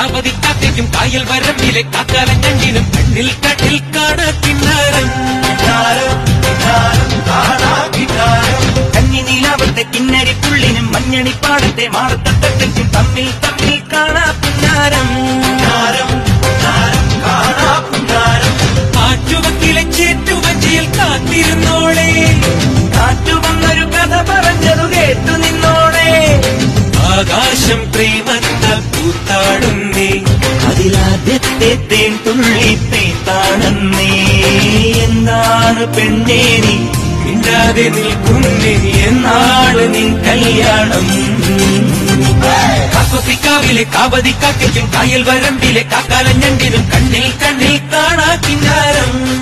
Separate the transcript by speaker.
Speaker 1: കാവതിക്കാറ്റയ്ക്കും കായൽ വരമ്പിലെ കാക്കാലം ഞണ്ടിനും കണ്ണിൽ കണ്ണിൽ കാണാ കിന്നാരം
Speaker 2: കന്നി നീലാവത്തെ കിന്നരി പുള്ളിനും മഞ്ഞണിപ്പാടത്തെ മാടത്തട്ടയ്ക്കും തമ്മിൽ തമ്മിൽ കാണാ പുന്നാരം
Speaker 1: ആറ്റുവക്കിലെ ചേറ്റുവഞ്ചിയിൽ കാത്തിരുന്നോളെ
Speaker 2: കാറ്റു വന്നൊരു കഥ പറഞ്ഞതു കേട്ടു നിന്നോടെ
Speaker 1: ആകാശം പ്രേമത്താൽ പൂത്താടുന്നേ
Speaker 2: അതിലാദ്യത്തെ തേൻ തുള്ളി തേത്താണെന്നേ എന്താണ് പെണ്ണേ നീ
Speaker 1: മിണ്ടാതെ നിൽക്കുന്നേ
Speaker 2: എന്നാണ് നിൻ കല്യാണം
Speaker 1: കാക്കൊപ്പിക്കാവിലെ കാവതിക്കാറ്റയ്ക്കും കായൽ വരമ്പിലെ കാക്കാലം ഞണ്ടിനും കണ്ണിൽ കണ്ണിൽ കാണാ കിന്നാരം